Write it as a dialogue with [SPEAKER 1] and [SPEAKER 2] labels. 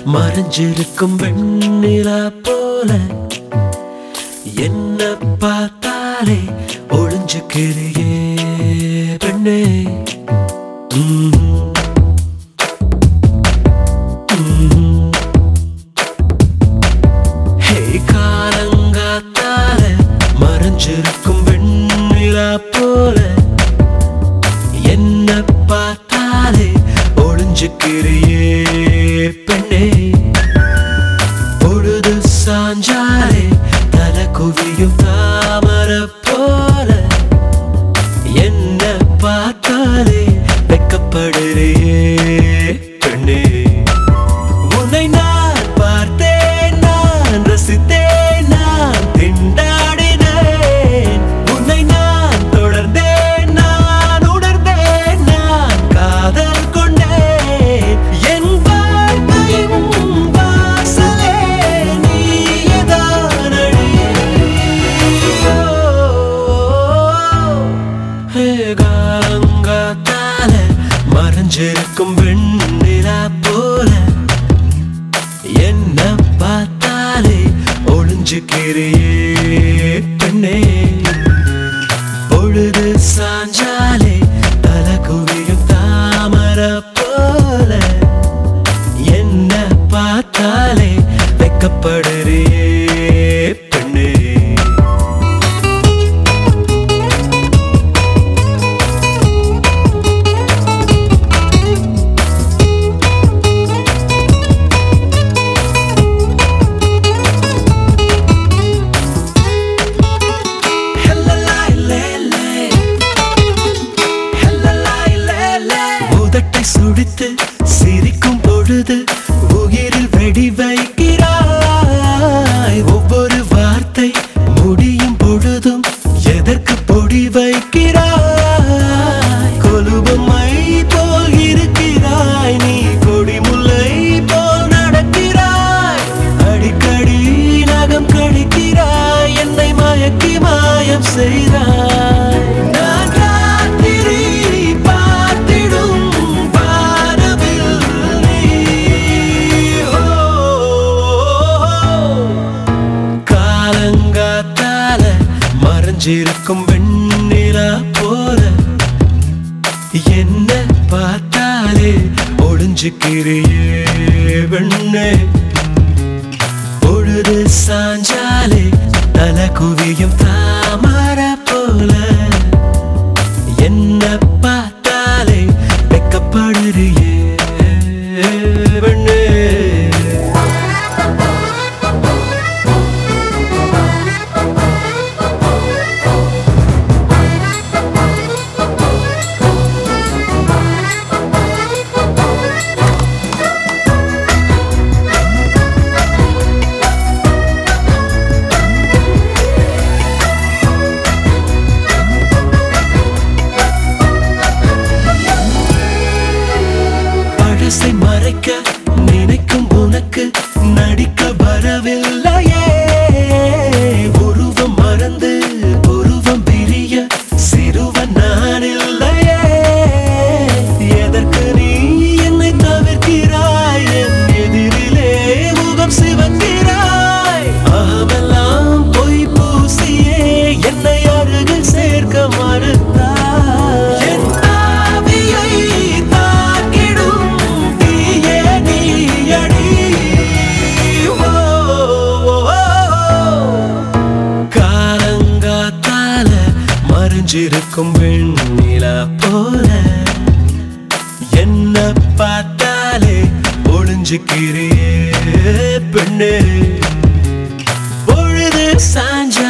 [SPEAKER 1] மறைஞ்சிருக்கும் வெண்ணிலா போல என்ன பார்த்தாலே ஒளிஞ்சுக்கிறியே பெண்ணே ம்ம். ம்ம். ஹே காலங்காத்தால மறைஞ்சிருக்கும் வெண்ணிலா போல என்ன பார்த்தாலே ஒளிஞ்சுக்கிறியே பெண்ணே பொழுது சாஞ்சாலே தலை குவியும் தாமர போல என்ன பார்த்தாலே வெக்கப்படுறியே பெண்ணே உன்னை நான் பார்த்தேன் நான் ரசித்தேன் நான் திண்டாடினேன் உன்னை நான் தொடர்ந்தேன் நான் உணர்ந்தேன் நான் காதல் கொண்டேன் என் வாழ்க்கையின் வாசலே நீயேதானடி. ஹே காலங்காத்தால மறைஞ்சிருக்கும் வெண்ணிலா போல என்ன பார்த்தாலே ஒளிஞ்சுக்கிறியே பெண்ணே பொழுது சாஞ்சாலே தலை குவியும் தாமர போல என்ன பார்த்தாலே வெக்கப்படுறியே பெண்ணே உதட்டை சுடித்து சிரிக்கும் பொழுது உயிரில் வெடி வைக்கிறாய் ஒவ்வொரு வார்த்தை முடியும் பொழுதும் எதற்கு பொடி வைக்கிறாய் கொலுபமை போல் இருக்கிறாய் நீ கொடிமுல்லை போல் நடக்கிறாய் அடிக்கடி நகம் கடிக்கிறாய் என்னை மயக்கி மாயம் செய்தாய் நான் ராத்திரி பார்த்திடும் வானவில் நீ. ஓ, காலங்காத்தால மறைஞ்சிருக்கும் வெண்ணிலா போல என்ன பார்த்தாலே ஒளிஞ்சுக்கிறியே வெண்ணே பொழுது சாஞ்சாலே தலை குவியும் தாமர போல என்ன பார்த்தாலே வெக்கப்படுறியே வெண்ணே பழசை மறைக்க நினைக்கும் உனக்கு நடிக்க வரவில்லையே உருவம் மறந்து உருவம் பிரிய சிறுவன் நான் இல்லையே எதற்கு நீ என்னை தவிர்க்கிறாய் என் எதிரிலே முகம் சிவக்கிறாய் அகமெல்லாம் பொய் பூசியே என்னை அருகில் சேர்க்க மறுத்தாய் என் ஆவியை தாக்கிடும் தீயே நீயடி. ஓ, ஓ, ஓ. காலங்காத்தால மறைஞ்சிருக்கும் வெண்ணிலா போல என்ன பார்த்தாலே ஒளிஞ்சுக்கிறியே பெண்ணே பொழுது சாஞ்சா